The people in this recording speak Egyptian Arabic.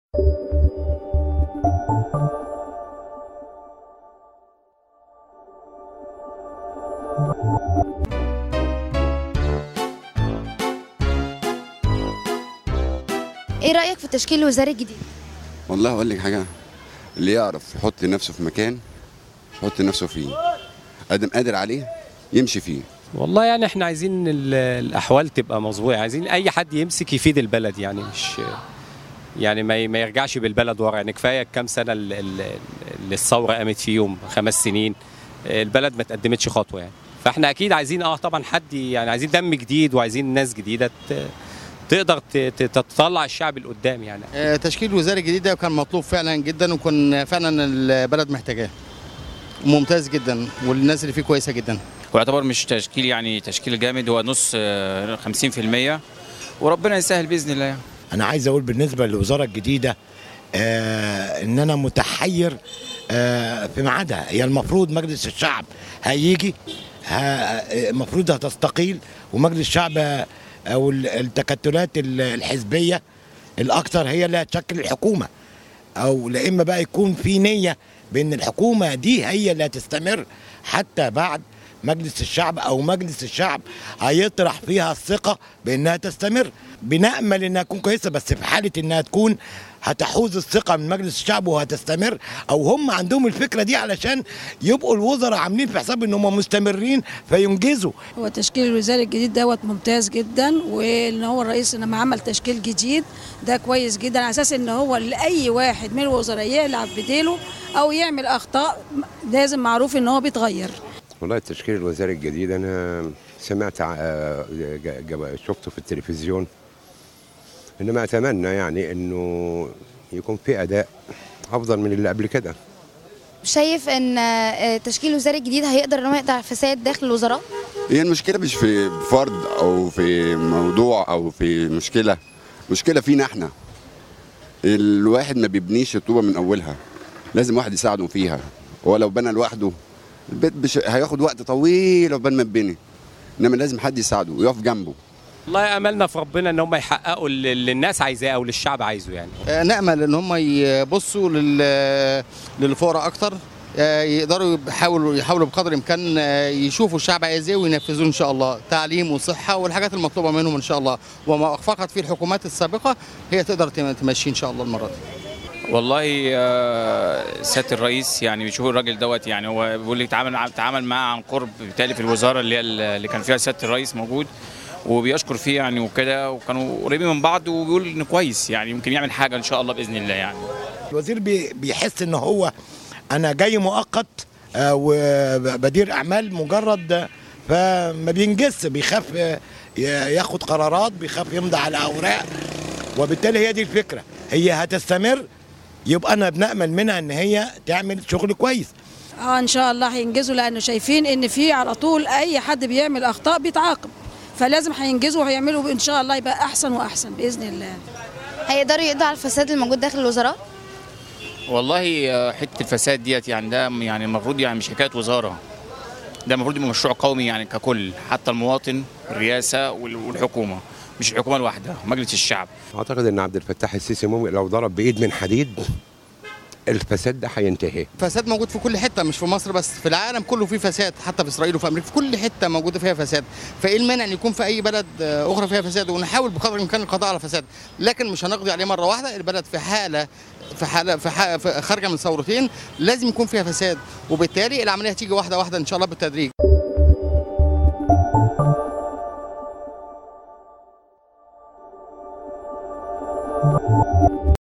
ايه رايك في التشكيل الوزاري الجديد والله اقول لك حاجه اللي يعرف يحط نفسه في مكان يحط نفسه فيه ادم قادر عليه يمشي فيه والله يعني احنا عايزين ال- الاحوال تبقى مظبوطه عايزين اي حد يمسك يفيد البلد يعني مش يعني ما ي- ما يرجعش بالبلد ورا يعني كفايه كام سنه ال- ال- اللي الثوره قامت فيهم خمس سنين البلد ما تقدمتش خطوه يعني فاحنا اكيد عايزين اه طبعا حد يعني عايزين دم جديد وعايزين ناس جديده ت- تقدر ت- ت- تطلع الشعب لقدام يعني آه، تشكيل وزاري جديد ده كان مطلوب فعلا جدا وكان فعلا البلد محتاجاه ممتاز جدا والناس اللي فيه كويسه جدا ويعتبر مش تشكيل يعني تشكيل جامد هو نص آه، 50% وربنا يسهل باذن الله يعني. انا عايز اقول بالنسبه للوزاره الجديده آه ان انا متحير آه في ميعادها هي المفروض مجلس الشعب هيجي ها- المفروض هتستقيل ومجلس الشعب آه، او ال- التكتلات ال- الحزبيه الاكثر هي اللي هتشكل الحكومه او لا اما بقى يكون في نيه بان الحكومه دي هي اللي هتستمر حتى بعد مجلس الشعب او مجلس الشعب هيطرح فيها الثقه بانها تستمر بنامل انها تكون كويسه بس في حاله انها تكون هتحوز الثقه من مجلس الشعب وهتستمر او هم عندهم الفكره دي علشان يبقوا الوزراء عاملين في حساب ان هم مستمرين فينجزوا هو التشكيل الوزاري الجديد دوت ممتاز جدا وان هو الرئيس لما عمل تشكيل جديد ده كويس جدا على اساس ان هو لاي واحد من الوزراء يلعب بديله او يعمل اخطاء لازم معروف ان هو بيتغير والله التشكيل الوزاري الجديد انا سمعت ع- آه، ج- ج- شفته في التلفزيون انما اتمنى يعني انه يكون في اداء افضل من اللي قبل كده شايف ان آه، التشكيل الوزاري الجديد هيقدر ان هو يقطع الفساد داخل الوزراء هي المشكله مش في فرد او في موضوع او في مشكله مشكله فينا احنا الواحد ما بيبنيش الطوبه من اولها لازم واحد يساعده فيها هو لو بنى لوحده البيت بش... هياخد وقت طويل عقبال ما يتبني انما لازم حد يساعده ويقف جنبه والله املنا في ربنا ان هم يحققوا اللي اللي الناس عايزاه او اللي الشعب عايزه يعني آه، نامل ان هم يبصوا لل- للفقراء اكتر آه، يقدروا يحاولوا يحاولوا بقدر الامكان آه، يشوفوا الشعب عايز ايه وينفذوه ان شاء الله تعليم وصحه والحاجات المطلوبه منهم ان شاء الله وما اخفقت فيه الحكومات السابقه هي تقدر تم- تمشي ان شاء الله المره دي والله آه، سياده الرئيس يعني بيشوف الراجل دوت يعني هو بيقول لي تعامل تعامل معاه عن قرب بالتالي في الوزاره اللي هي اللي كان فيها سياده الرئيس موجود وبيشكر فيه يعني وكده وكانوا قريبين من بعض وبيقول انه كويس يعني يمكن يعمل حاجه ان شاء الله باذن الله يعني الوزير بي- بيحس ان هو انا جاي مؤقت آه، وبدير اعمال مجرد آه، فما بينجزش بيخاف آه، ي- ياخد قرارات بيخاف يمضي على اوراق وبالتالي هي دي الفكره هي هتستمر يبقى انا بنامل منها ان هي تعمل شغل كويس اه ان شاء الله هينجزوا لانه شايفين ان في على طول اي حد بيعمل اخطاء بيتعاقب فلازم هينجزوا وهيعملوا ان شاء الله يبقى احسن واحسن باذن الله هيقدروا يقضوا على الفساد الموجود داخل الوزراء والله آه، حته الفساد ديت يعني ده يعني المفروض يعني مش حكايه وزاره ده المفروض يبقى مشروع قومي يعني ككل حتى المواطن الرئاسه وال- والحكومه مش الحكومه الواحده مجلس الشعب اعتقد ان عبد الفتاح السيسي ممكن لو ضرب بايد من حديد الفساد ده هينتهي فساد موجود في كل حته مش في مصر بس في العالم كله فيه فساد حتى في اسرائيل وفي امريكا في كل حته موجوده فيها فساد فايه المانع ان يكون في اي بلد آه، اخرى فيها فساد ونحاول بقدر الامكان القضاء على الفساد لكن مش هنقضي عليه مره واحده البلد في حاله في حاله في, حالة في خارجه من ثورتين لازم يكون فيها فساد وبالتالي العمليه هتيجي واحده واحده ان شاء الله بالتدريج